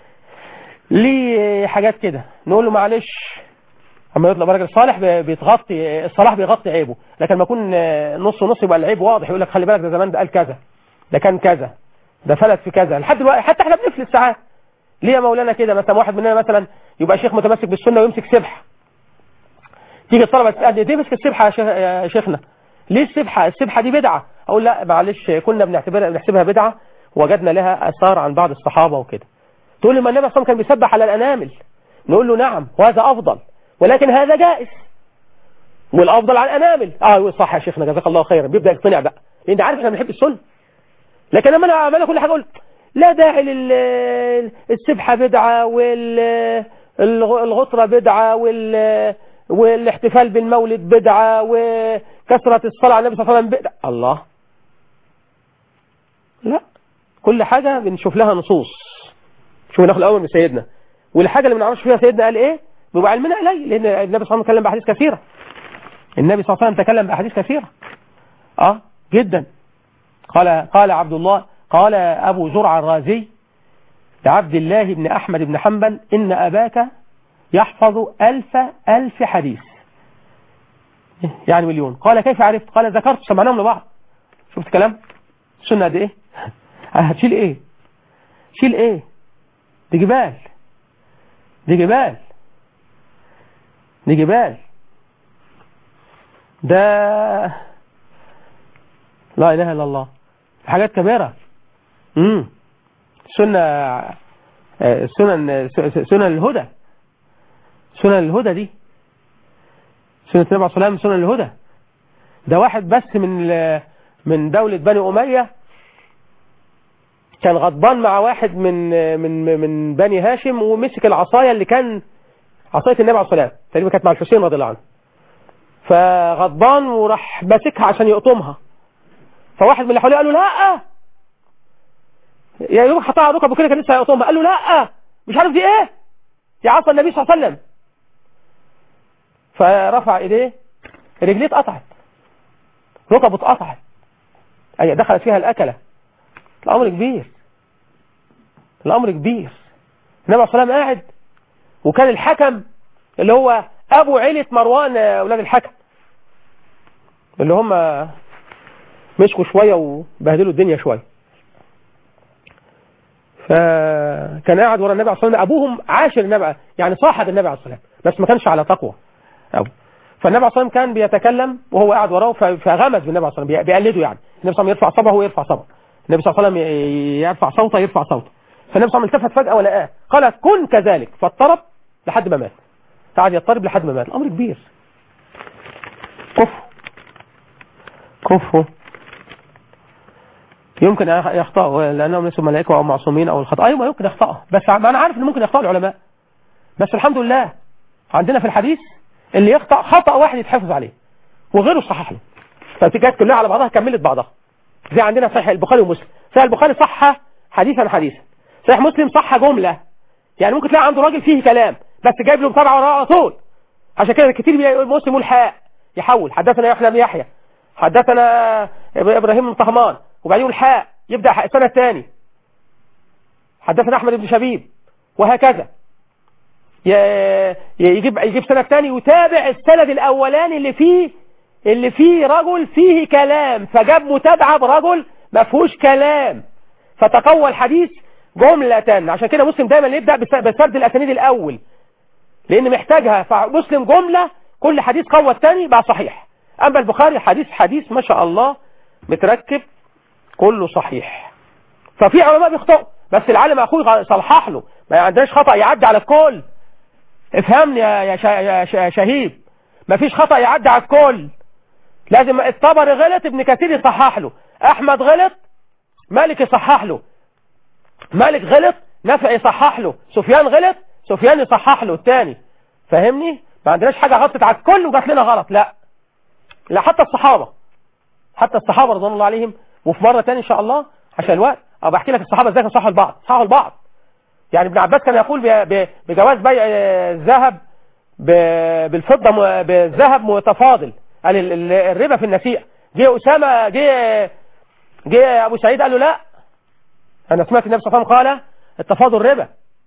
ليه حاجات كده نقول له معلش اما يطلع راجل صالح بيتغطي الصلاح بيغطي عيبه لكن لما يكون نص ونص يبقى العيب واضح يقول لك خلي بالك ده زمان ده قال كذا ده كان كذا ده فلت في كذا لحد دلوقتي حتى احنا بنفلت ساعات ليه يا مولانا كده مثلا واحد مننا مثلا يبقى شيخ متمسك بالسنه ويمسك سبحه تيجي الطلبه تسالني ليه مسك السبحه يا شيخنا ليه السبحه السبحه دي بدعه اقول لا معلش كنا بنعتبرها بنحسبها بدعه وجدنا لها اثار عن بعض الصحابه وكده تقول لي ما النبي صلى الله عليه وسلم كان بيسبح على الانامل نقول له نعم وهذا افضل ولكن هذا جائز والافضل على الانامل اه صح يا شيخنا جزاك الله خيرا بيبدا يقتنع بقى لان عارف احنا بنحب السنه لكن لما انا اعمل كل حاجه اقول لا داعي للسبحه بدعه والغطره بدعه وال والاحتفال بالمولد بدعه وكثره الصلاه على النبي صلى الله عليه وسلم بدعه الله لا كل حاجه بنشوف لها نصوص شوف ناخد الاول من سيدنا والحاجه اللي ما نعرفش فيها سيدنا قال ايه بيبقى علمنا قليل لان النبي صلى الله عليه وسلم تكلم باحاديث كثيره النبي صلى الله عليه وسلم تكلم باحاديث كثيره اه جدا قال قال عبد الله قال ابو زرع الرازي لعبد الله بن احمد بن حنبل ان اباك يحفظ ألف ألف حديث يعني مليون قال كيف عرفت قال ذكرت سمعناهم لبعض شفت كلام السنة دي ايه هتشيل ايه شيل ايه دي جبال دي جبال دي جبال ده لا اله الا الله حاجات كبيرة امم السنة آه، سنن س- سنن الهدى سنن الهدى دي سنة النبي عليه الصلاة والسلام سنن الهدى ده واحد بس من ال- من دولة بني أمية كان غضبان مع واحد من من من بني هاشم ومسك العصاية اللي كان عصاية النبي عليه الصلاة والسلام تقريبا كانت مع الحسين رضي الله عنه فغضبان وراح ماسكها عشان يقطمها فواحد من اللي حواليه قال له لا يا يوم حطها ركبه كده كان لسه هيقطمها قال له لا مش عارف دي ايه دي عصا النبي صلى الله عليه وسلم فرفع ايديه رجليه اتقطعت ركبه اتقطعت اي دخلت فيها الاكله الامر كبير الامر كبير النبي عليه الصلاه والسلام قاعد وكان الحكم اللي هو ابو عيلة مروان آه، اولاد الحكم اللي هم مسكوا شوية وبهدلوا الدنيا شوية فكان قاعد ورا النبي عليه الصلاة والسلام ابوهم عاشر النبي يعني صاحب النبي عليه الصلاة والسلام بس ما كانش على تقوى أو. فالنبي عليه الصلاة والسلام كان بيتكلم وهو قاعد وراه ف- فغمز بالنبي عليه الصلاة والسلام بيقلده يعني النبي صلى الله عليه وسلم يرفع صبه وهو يرفع صبه النبي صلى الله عليه وسلم ي- يرفع صوته يرفع صوته فالنبي صلى الله عليه وسلم التفت فجأة ولقاه قال كن كذلك فاضطرب لحد ما مات قعد يضطرب لحد ما مات الأمر كبير كفو كفو يمكن يخطئوا لأنهم ليسوا ملائكة أو معصومين أو الخطأ أيوة يمكن يخطئوا بس ما أنا عارف إن ممكن يخطئوا العلماء بس الحمد لله عندنا في الحديث اللي يخطأ خطأ واحد يتحفظ عليه وغيره صحح له فالتكات كلها على بعضها كملت بعضها زي عندنا صحيح البخاري ومسلم صحيح البخاري صح حديثا حديثا صحيح مسلم صح جملة يعني ممكن تلاقي عنده راجل فيه كلام بس جايب له متابعة وراه على طول عشان كده كتير بيقول مسلم يقول حاء يحول حدثنا يحيى بن يحيى حدثنا إب- ابراهيم بن طهمان وبعدين يقول حاء يبدا حاء السنه الثاني حدثنا احمد بن شبيب وهكذا ي- يجيب يجيب سند ثاني ويتابع السند الاولاني اللي فيه اللي فيه رجل فيه كلام فجاب متابعه برجل ما فيهوش كلام فتقوى الحديث جملة عشان كده مسلم دايما يبدأ بس- بسرد الأسانيد الأول لأن محتاجها فمسلم جملة كل حديث قوى الثاني بقى صحيح أما البخاري حديث حديث ما شاء الله متركب كله صحيح ففي علماء بيخطئوا بس العالم أخوي صلحح له ما عندناش خطأ يعدي على الكل افهمني يا يا شا- يا شا- شهيد ما فيش خطأ يعدي على الكل لازم الطبري غلط ابن كثير يصحح له احمد غلط مالك يصحح له مالك غلط نافع يصحح له سفيان غلط سفيان يصحح له الثاني فاهمني ما عندناش حاجة غلطت على الكل وجات لنا غلط لا لا حتى الصحابة حتى الصحابة رضوان الله عليهم وفي مرة تاني ان شاء الله عشان الوقت ابقى احكي لك الصحابة ازاي كانوا صحوا البعض صحوا البعض يعني ابن عباس كان يقول ب- ب- بجواز بيع آه، الذهب ب- بالفضة م- بالذهب متفاضل قال ال- ال- الربا في النسيئة جه أسامة جه جه أبو سعيد قال له لا أنا سمعت النبي صلى الله عليه وسلم قال التفاضل ربا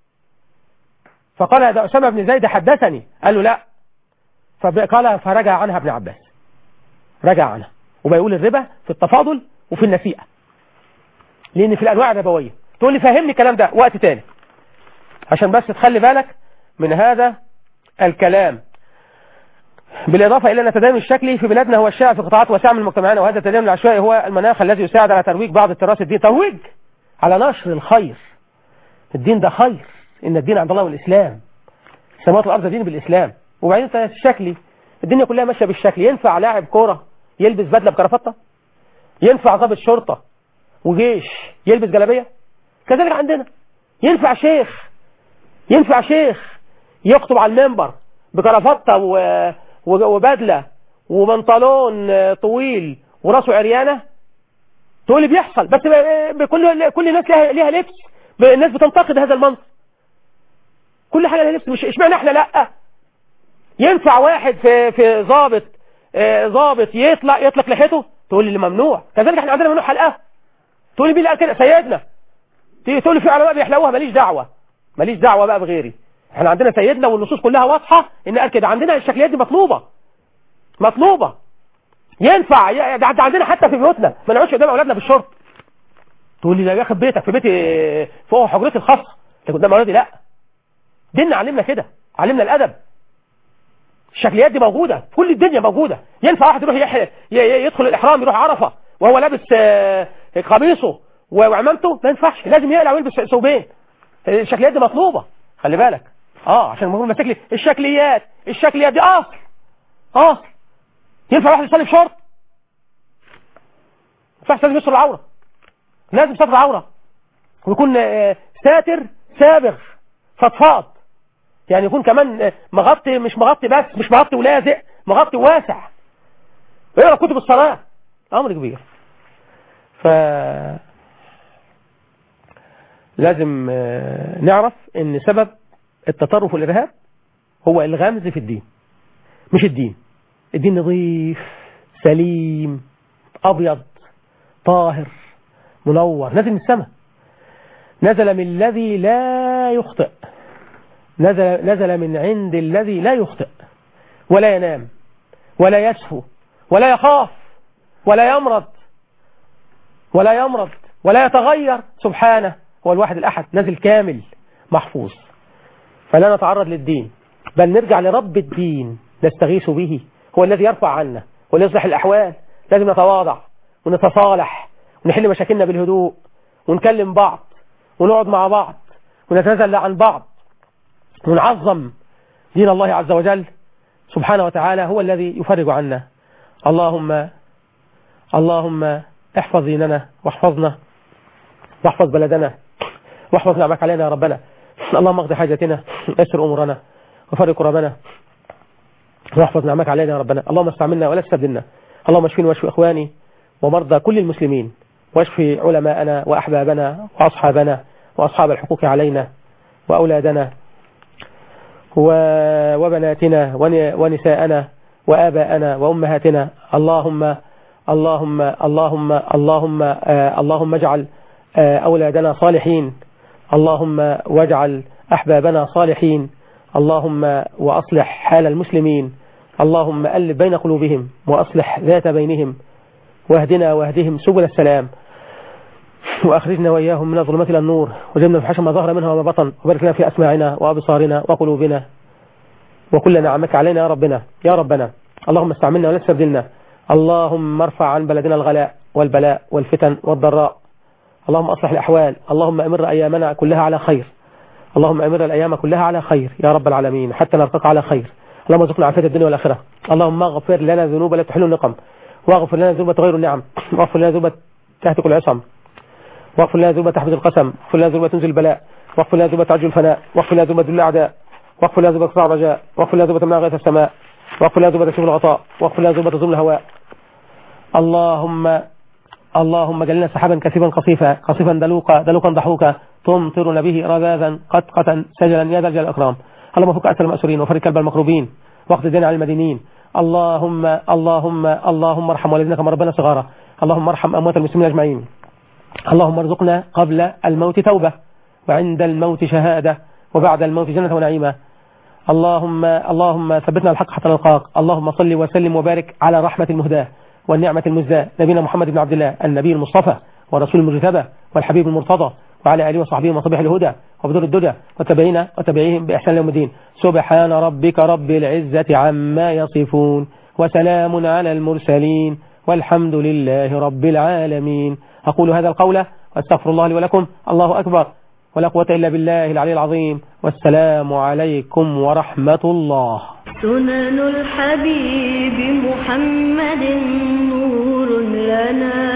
فقال ده أسامة بن زيد حدثني قال له لا فقال فرجع عنها ابن عباس رجع عنها وبيقول الربا في التفاضل وفي النسيئة لأن في الأنواع الربوية تقول لي فهمني الكلام ده وقت تاني عشان بس تخلي بالك من هذا الكلام بالإضافة إلى أن التدين الشكلي في بلادنا هو الشائع في قطاعات واسعة من المجتمعات وهذا التدين العشوائي هو المناخ الذي يساعد على ترويج بعض التراث الدين ترويج على نشر الخير الدين ده خير إن الدين عند الله والإسلام سماوات الأرض دين بالإسلام وبعدين انت الشكلي الدنيا كلها ماشية بالشكل ينفع لاعب كورة يلبس بدلة بكرافتة ينفع ضابط شرطة وجيش يلبس جلابية كذلك عندنا ينفع شيخ ينفع شيخ يخطب على المنبر بكرافتة و... و- وبدلة وبنطلون آه، طويل وراسه عريانة تقول لي بيحصل بس ب- بكل كل الناس لها, لها لبس ب- الناس بتنتقد هذا المنظر كل حاجة لها لبس مش اشمعنى احنا لا ينفع واحد في في ضابط آه، ضابط يطلع يطلق لحيته تقول لي ممنوع كذلك احنا عندنا ممنوع حلقه تقول لي مين اللي قال كده سيدنا تيجي تقول لي في علماء بيحلقوها ماليش دعوه ماليش دعوه بقى بغيري احنا عندنا سيدنا والنصوص كلها واضحه ان قال كده عندنا الشكليات دي مطلوبه مطلوبه ينفع ي- ده ده عندنا حتى في بيوتنا ما نقعدش قدام اولادنا بالشرط تقول لي لا يا اخي في بيتك في بيتي فوق حجرتي الخاصه انت قدام اولادي لا ديننا علمنا كده علمنا الادب الشكليات دي موجودة في كل الدنيا موجودة ينفع واحد يروح يح... ي- ي- يدخل الإحرام يروح عرفة وهو لابس آه، قميصه و- وعمامته ما ينفعش لازم يقلع ويلبس ثوبين الشكليات دي مطلوبة خلي بالك اه عشان ما ماسك لي الشكليات الشكليات دي اصل اصل ينفع واحد يصلي بشورت ما ينفعش لازم يستر العوره لازم ستر العوره ويكون آه، ساتر سابغ فضفاض يعني يكون كمان آه، مغطي مش مغطي بس مش مغطي ولازق مغطي واسع اقرا كتب الصلاه امر كبير ف لازم آه، نعرف ان سبب التطرف والارهاب هو الغمز في الدين مش الدين الدين نظيف سليم ابيض طاهر منور نزل من السماء نزل من الذي لا يخطئ نزل, نزل من عند الذي لا يخطئ ولا ينام ولا يسهو ولا يخاف ولا يمرض ولا يمرض ولا يتغير سبحانه هو الواحد الأحد نزل كامل محفوظ فلا نتعرض للدين بل نرجع لرب الدين نستغيث به هو الذي يرفع عنا ويصلح الأحوال لازم نتواضع ونتصالح ونحل مشاكلنا بالهدوء ونكلم بعض ونقعد مع بعض ونتنازل عن بعض ونعظم دين الله عز وجل سبحانه وتعالى هو الذي يفرج عنا اللهم اللهم احفظ ديننا واحفظنا واحفظ بلدنا واحفظ نعمك علينا يا ربنا اللهم اقضي حاجتنا يسر امورنا وفرق كربنا واحفظ نعمك علينا يا ربنا اللهم استعملنا ولا تستبدلنا اللهم اشفيني واشفي اخواني ومرضى كل المسلمين واشفي علماءنا واحبابنا واصحابنا واصحاب الحقوق علينا واولادنا وبناتنا ونساءنا وآباءنا وأمهاتنا اللهم اللهم اللهم اللهم آه اللهم اجعل آه أولادنا صالحين اللهم واجعل أحبابنا صالحين اللهم وأصلح حال المسلمين اللهم ألف بين قلوبهم وأصلح ذات بينهم واهدنا واهدهم سبل السلام وأخرجنا وإياهم من الظلمات إلى النور وجبنا في حشم ما ظهر منها وما بطن وبارك لنا في أسماعنا وأبصارنا وقلوبنا وكل نعمك علينا يا ربنا يا ربنا اللهم استعملنا ولا تستبدلنا اللهم ارفع عن بلدنا الغلاء والبلاء والفتن والضراء اللهم أصلح الأحوال اللهم أمر أيامنا كلها على خير اللهم أمر الأيام كلها على خير يا رب العالمين حتى نلقاك على خير اللهم ارزقنا عافية الدنيا والآخرة اللهم اغفر لنا ذنوب لا تحل النقم واغفر لنا ذنوب تغير النعم واغفر لنا ذنوب تهتك العصم واغفر لنا ذنوب تحفظ القسم واغفر لنا ذنوب تنزل البلاء واغفر لنا ذنوب تعجل الفناء واغفر لنا ذنوب ذل الأعداء واغفر لنا ذنوب تقطع الرجاء واغفر لنا ذنوب تمنع غيث السماء واغفر لنا ذنوب تشوف الغطاء واغفر لنا ذنوب تظلم الهواء اللهم اللهم جلنا سحابا كثيفا قصيفا قصيفا دلوقا دلوقا ضحوكا تمطرنا به رذاذا قطقة سجلا يا ذا الجلال الأكرام اللهم فك أسر المأسورين وفرج كلب المكروبين واقض الدين على المدينين اللهم اللهم اللهم ارحم والدنا كما ربنا صغارا اللهم ارحم أموات المسلمين أجمعين اللهم ارزقنا قبل الموت توبة وعند الموت شهادة وبعد الموت جنة ونعيمة اللهم اللهم ثبتنا الحق حتى نلقاك اللهم صل وسلم وبارك على رحمة المهداة والنعمة المزداة نبينا محمد بن عبد الله النبي المصطفى والرسول المجتبى والحبيب المرتضى وعلى آله وصحبه وصبح الهدى وبدر الدجى وتبعينا وتبعيهم بإحسان يوم الدين سبحان ربك رب العزة عما يصفون وسلام على المرسلين والحمد لله رب العالمين أقول هذا القول واستغفر الله لي ولكم الله أكبر ولا قوة إلا بالله العلي العظيم والسلام عليكم ورحمة الله سنن الحبيب محمد نور لنا